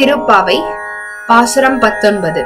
திருப்பாவை பாசுரம் பத்தொன்பது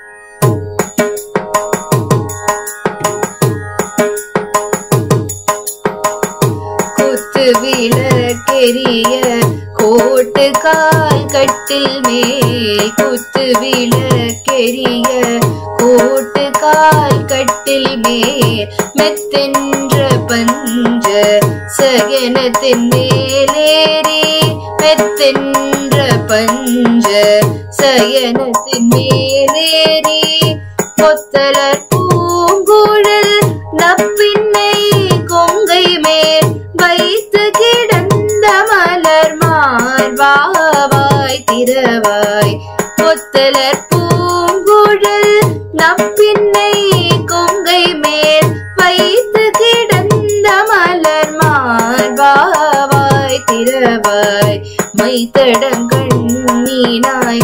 குத்து விளக்கெரிய கோட்டு கால் கட்டில் மேல் குத்து விளக்கெரிய கோட்டு கால் கட்டில் மேல் மெத்தென்ற பஞ்ச சகனத்தின் மேலேறி மெத்தென்ற பஞ்ச சயனத்தின் மேலேறி கொத்தலர் பூங்குழல் நப்பின்னை கொங்கை மேல் வைத்து கிடந்த மலர் மார்பாவாய் திரவாய் கொத்தலர் பூங்குழல் நப்பின்னை கொங்கை மேல் வைத்து கிடந்த மலர் மார்பாவாய் திரவாய் மைத்தடங்கள் நீனாய்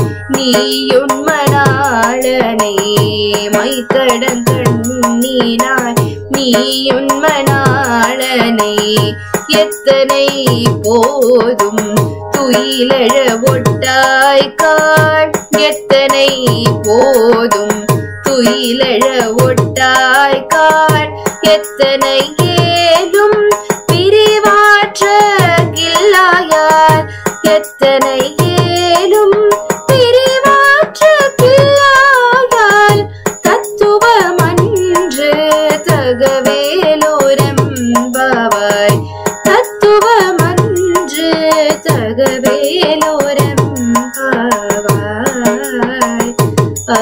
நீயுண்மனாளனை மைத்தடங்கள் நீனாய் நீயுண்மனாளனை எத்தனை போதும் துயிலழ ஒட்டாய் காள் எத்தனை போதும் துயிலழ ஒட்டாய் காள் எத்தனை ஏலும் பிரிவாற்ற கில்லாயார் எத்தனை ஏலும் பிரிவாற்ற கில்லாயால் தத்துவமன்று தகவேலோரம்பாவாய் தத்துவமன்று தகவேலோரம்பாவாய் ஆ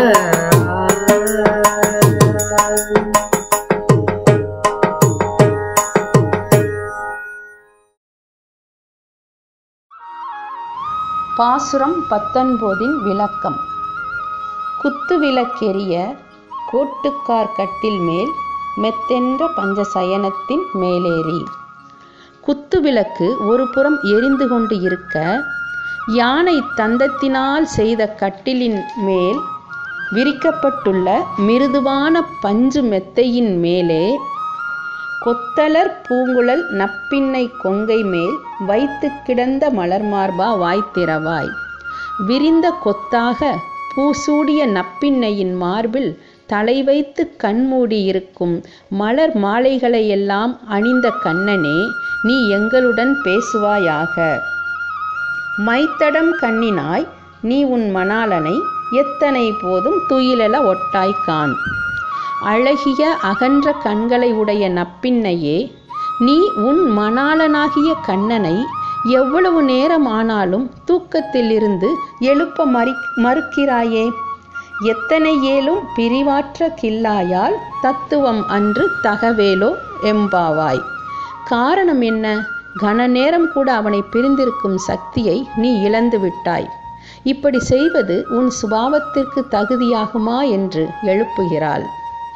பாசுரம் பத்தொன்பதின் விளக்கம் குத்து விளக்கெரிய கோட்டுக்கார் கட்டில் மேல் மெத்தென்ற பஞ்சசயனத்தின் மேலேறி குத்து விளக்கு ஒரு புறம் எரிந்து கொண்டு இருக்க யானை தந்தத்தினால் செய்த கட்டிலின் மேல் விரிக்கப்பட்டுள்ள மிருதுவான பஞ்சு மெத்தையின் மேலே கொத்தலர் பூங்குழல் நப்பின்னை கொங்கை மேல் வைத்து கிடந்த மலர்மார்பா வாய்த்திரவாய் விரிந்த கொத்தாக பூசூடிய நப்பின்னையின் மார்பில் தலை வைத்து கண்மூடி இருக்கும் மலர் மாலைகளையெல்லாம் அணிந்த கண்ணனே நீ எங்களுடன் பேசுவாயாக மைத்தடம் கண்ணினாய் நீ உன் மணாளனை எத்தனை போதும் துயிலெல ஒட்டாய் காண் அழகிய அகன்ற கண்களை உடைய நப்பின்னையே நீ உன் மணாளனாகிய கண்ணனை எவ்வளவு நேரம் ஆனாலும் தூக்கத்திலிருந்து எழுப்ப மறி மறுக்கிறாயே எத்தனை ஏலும் பிரிவாற்ற கில்லாயால் தத்துவம் அன்று தகவேலோ எம்பாவாய் காரணம் என்ன கன நேரம் கூட அவனை பிரிந்திருக்கும் சக்தியை நீ இழந்து விட்டாய் இப்படி செய்வது உன் சுபாவத்திற்கு தகுதியாகுமா என்று எழுப்புகிறாள்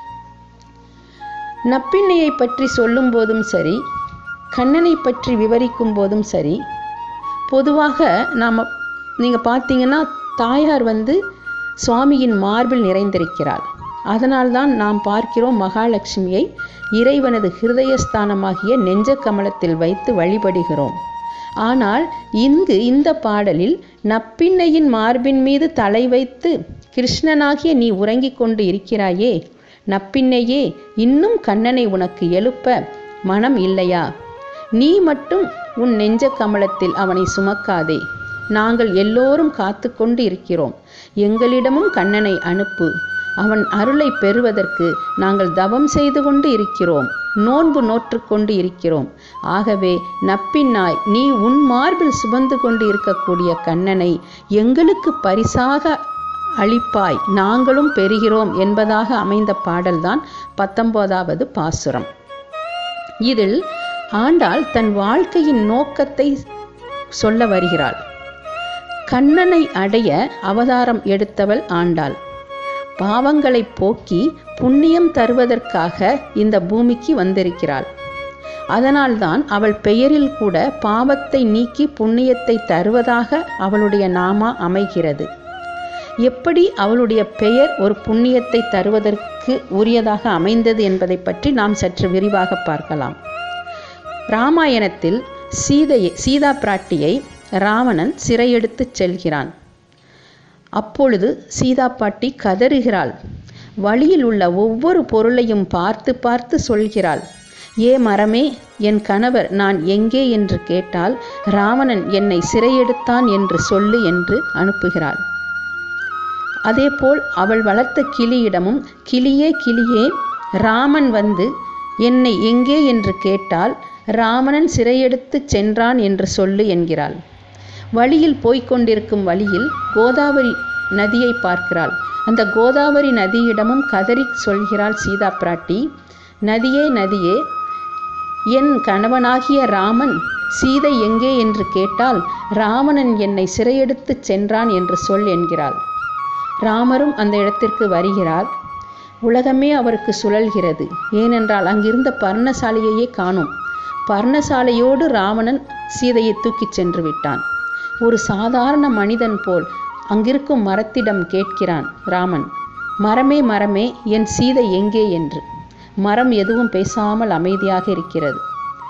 நப்பிண்ணையை பற்றி சொல்லும் போதும் சரி கண்ணனை பற்றி விவரிக்கும் போதும் சரி பொதுவாக நாம் நீங்கள் பார்த்தீங்கன்னா தாயார் வந்து சுவாமியின் மார்பில் நிறைந்திருக்கிறாள் அதனால்தான் நாம் பார்க்கிறோம் மகாலட்சுமியை இறைவனது ஹிருதயஸ்தானமாகிய நெஞ்ச கமலத்தில் வைத்து வழிபடுகிறோம் ஆனால் இங்கு இந்த பாடலில் நப்பிண்ணையின் மார்பின் மீது தலை வைத்து கிருஷ்ணனாகிய நீ உறங்கிக் கொண்டு இருக்கிறாயே நப்பின்னையே இன்னும் கண்ணனை உனக்கு எழுப்ப மனம் இல்லையா நீ மட்டும் உன் நெஞ்ச கமலத்தில் அவனை சுமக்காதே நாங்கள் எல்லோரும் காத்து கொண்டு இருக்கிறோம் எங்களிடமும் கண்ணனை அனுப்பு அவன் அருளை பெறுவதற்கு நாங்கள் தவம் செய்து கொண்டு இருக்கிறோம் நோன்பு நோற்றுக்கொண்டு இருக்கிறோம் ஆகவே நப்பின்னாய் நீ உன் மார்பில் சுமந்து கொண்டு இருக்கக்கூடிய கண்ணனை எங்களுக்கு பரிசாக அளிப்பாய் நாங்களும் பெறுகிறோம் என்பதாக அமைந்த பாடல்தான் பத்தொன்பதாவது பாசுரம் இதில் ஆண்டாள் தன் வாழ்க்கையின் நோக்கத்தை சொல்ல வருகிறாள் கண்ணனை அடைய அவதாரம் எடுத்தவள் ஆண்டாள் பாவங்களை போக்கி புண்ணியம் தருவதற்காக இந்த பூமிக்கு வந்திருக்கிறாள் அதனால்தான் அவள் பெயரில் கூட பாவத்தை நீக்கி புண்ணியத்தை தருவதாக அவளுடைய நாமா அமைகிறது எப்படி அவளுடைய பெயர் ஒரு புண்ணியத்தை தருவதற்கு உரியதாக அமைந்தது என்பதை பற்றி நாம் சற்று விரிவாக பார்க்கலாம் ராமாயணத்தில் சீதையை சீதா பிராட்டியை ராவணன் சிறையெடுத்துச் செல்கிறான் அப்பொழுது சீதா பாட்டி கதறுகிறாள் வழியில் உள்ள ஒவ்வொரு பொருளையும் பார்த்து பார்த்து சொல்கிறாள் ஏ மரமே என் கணவர் நான் எங்கே என்று கேட்டால் ராவணன் என்னை சிறையெடுத்தான் என்று சொல்லு என்று அனுப்புகிறாள் அதேபோல் அவள் வளர்த்த கிளியிடமும் கிளியே கிளியே ராமன் வந்து என்னை எங்கே என்று கேட்டால் ராவணன் சிறையெடுத்துச் சென்றான் என்று சொல்லு என்கிறாள் வழியில் போய்க் கொண்டிருக்கும் வழியில் கோதாவரி நதியை பார்க்கிறாள் அந்த கோதாவரி நதியிடமும் கதறி சொல்கிறாள் சீதா பிராட்டி நதியே நதியே என் கணவனாகிய ராமன் சீதை எங்கே என்று கேட்டால் ராவணன் என்னை சிறையெடுத்துச் சென்றான் என்று சொல் என்கிறாள் ராமரும் அந்த இடத்திற்கு வருகிறார் உலகமே அவருக்கு சுழல்கிறது ஏனென்றால் அங்கிருந்த பர்ணசாலையையே காணும் பர்ணசாலையோடு ராவணன் சீதையை தூக்கிச் சென்று விட்டான் ஒரு சாதாரண மனிதன் போல் அங்கிருக்கும் மரத்திடம் கேட்கிறான் ராமன் மரமே மரமே என் சீதை எங்கே என்று மரம் எதுவும் பேசாமல் அமைதியாக இருக்கிறது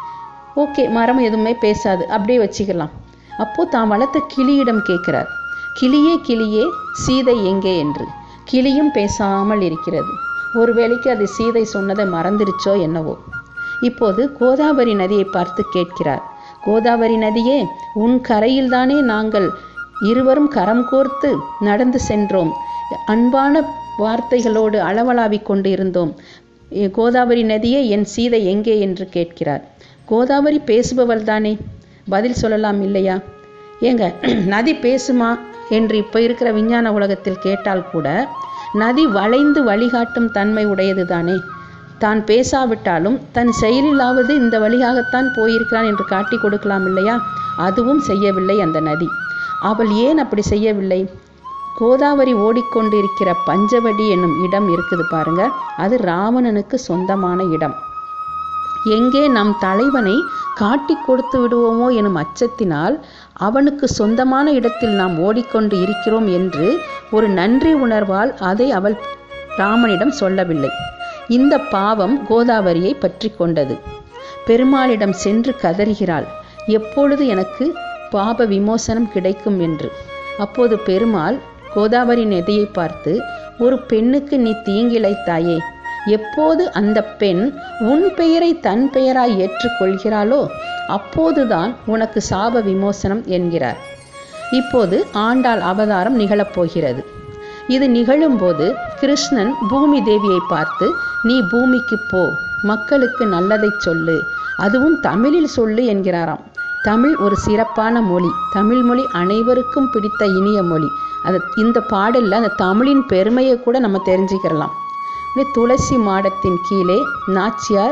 ஓகே மரம் எதுவுமே பேசாது அப்படியே வச்சுக்கலாம் அப்போ தான் வளர்த்த கிளியிடம் கேட்கிறார் கிளியே கிளியே சீதை எங்கே என்று கிளியும் பேசாமல் இருக்கிறது ஒரு வேளைக்கு அது சீதை சொன்னதை மறந்துருச்சோ என்னவோ இப்போது கோதாவரி நதியை பார்த்து கேட்கிறார் கோதாவரி நதியே உன் கரையில்தானே நாங்கள் இருவரும் கரம் கோர்த்து நடந்து சென்றோம் அன்பான வார்த்தைகளோடு அளவலாவிக் கொண்டு இருந்தோம் எ, கோதாவரி நதியே என் சீதை எங்கே என்று கேட்கிறார் கோதாவரி பேசுபவள் தானே பதில் சொல்லலாம் இல்லையா ஏங்க நதி பேசுமா என்று இப்போ இருக்கிற விஞ்ஞான உலகத்தில் கேட்டால் கூட நதி வளைந்து வழிகாட்டும் தன்மை உடையது தானே தான் பேசாவிட்டாலும் தன் செயலிலாவது இந்த வழியாகத்தான் போயிருக்கிறான் என்று காட்டி கொடுக்கலாம் இல்லையா அதுவும் செய்யவில்லை அந்த நதி அவள் ஏன் அப்படி செய்யவில்லை கோதாவரி ஓடிக்கொண்டிருக்கிற பஞ்சவடி என்னும் இடம் இருக்குது பாருங்க அது ராவணனுக்கு சொந்தமான இடம் எங்கே நம் தலைவனை காட்டி கொடுத்து விடுவோமோ எனும் அச்சத்தினால் அவனுக்கு சொந்தமான இடத்தில் நாம் ஓடிக்கொண்டு இருக்கிறோம் என்று ஒரு நன்றி உணர்வால் அதை அவள் ராமனிடம் சொல்லவில்லை இந்த பாவம் கோதாவரியை பற்றி கொண்டது பெருமாளிடம் சென்று கதறுகிறாள் எப்பொழுது எனக்கு பாப விமோசனம் கிடைக்கும் என்று அப்போது பெருமாள் கோதாவரி நதியை பார்த்து ஒரு பெண்ணுக்கு நீ தீங்கிழைத்தாயே எப்போது அந்த பெண் உன் பெயரை தன் பெயராய் ஏற்றுக்கொள்கிறாளோ அப்போதுதான் உனக்கு சாப விமோசனம் என்கிறார் இப்போது ஆண்டாள் அவதாரம் நிகழப்போகிறது இது நிகழும்போது கிருஷ்ணன் பூமி தேவியை பார்த்து நீ பூமிக்கு போ மக்களுக்கு நல்லதைச் சொல்லு அதுவும் தமிழில் சொல்லு என்கிறாராம் தமிழ் ஒரு சிறப்பான மொழி தமிழ் மொழி அனைவருக்கும் பிடித்த இனிய மொழி அது இந்த பாடலில் அந்த தமிழின் பெருமையை கூட நம்ம தெரிஞ்சுக்கிறலாம் உடனே துளசி மாடத்தின் கீழே நாச்சியார்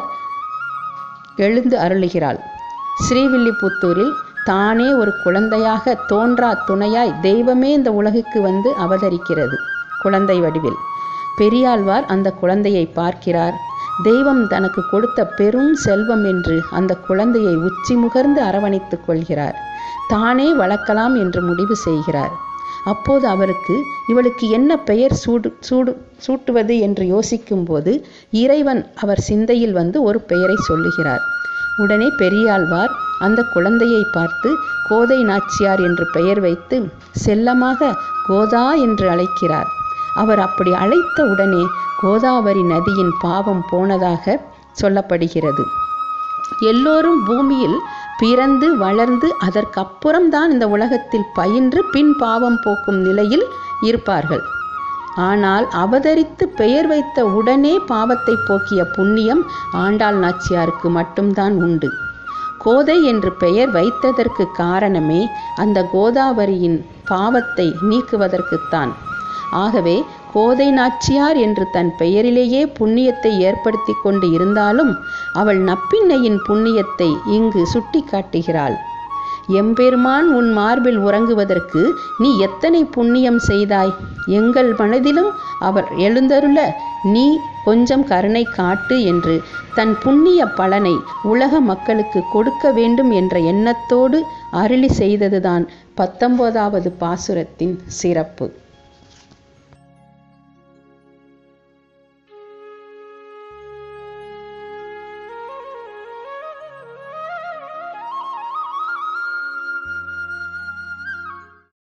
எழுந்து அருளுகிறாள் ஸ்ரீவில்லிபுத்தூரில் தானே ஒரு குழந்தையாக தோன்றா துணையாய் தெய்வமே இந்த உலகுக்கு வந்து அவதரிக்கிறது குழந்தை வடிவில் பெரியாழ்வார் அந்த குழந்தையை பார்க்கிறார் தெய்வம் தனக்கு கொடுத்த பெரும் செல்வம் என்று அந்த குழந்தையை உச்சி முகர்ந்து அரவணைத்துக் கொள்கிறார் தானே வளர்க்கலாம் என்று முடிவு செய்கிறார் அப்போது அவருக்கு இவளுக்கு என்ன பெயர் சூடு சூடு சூட்டுவது என்று யோசிக்கும்போது இறைவன் அவர் சிந்தையில் வந்து ஒரு பெயரை சொல்லுகிறார் உடனே பெரியாழ்வார் அந்த குழந்தையை பார்த்து கோதை நாச்சியார் என்று பெயர் வைத்து செல்லமாக கோதா என்று அழைக்கிறார் அவர் அப்படி அழைத்த உடனே கோதாவரி நதியின் பாவம் போனதாக சொல்லப்படுகிறது எல்லோரும் பூமியில் பிறந்து வளர்ந்து அதற்கப்புறம்தான் இந்த உலகத்தில் பயின்று பின் பாவம் போக்கும் நிலையில் இருப்பார்கள் ஆனால் அவதரித்து பெயர் வைத்த உடனே பாவத்தை போக்கிய புண்ணியம் ஆண்டாள் நாச்சியாருக்கு மட்டும்தான் உண்டு கோதை என்று பெயர் வைத்ததற்கு காரணமே அந்த கோதாவரியின் பாவத்தை நீக்குவதற்குத்தான் ஆகவே கோதை நாச்சியார் என்று தன் பெயரிலேயே புண்ணியத்தை ஏற்படுத்தி கொண்டு இருந்தாலும் அவள் நப்பின்னையின் புண்ணியத்தை இங்கு சுட்டி காட்டுகிறாள் எம்பெருமான் உன் மார்பில் உறங்குவதற்கு நீ எத்தனை புண்ணியம் செய்தாய் எங்கள் மனதிலும் அவர் எழுந்தருள நீ கொஞ்சம் கருணை காட்டு என்று தன் புண்ணிய பலனை உலக மக்களுக்கு கொடுக்க வேண்டும் என்ற எண்ணத்தோடு அருளி செய்ததுதான் பத்தொன்பதாவது பாசுரத்தின் சிறப்பு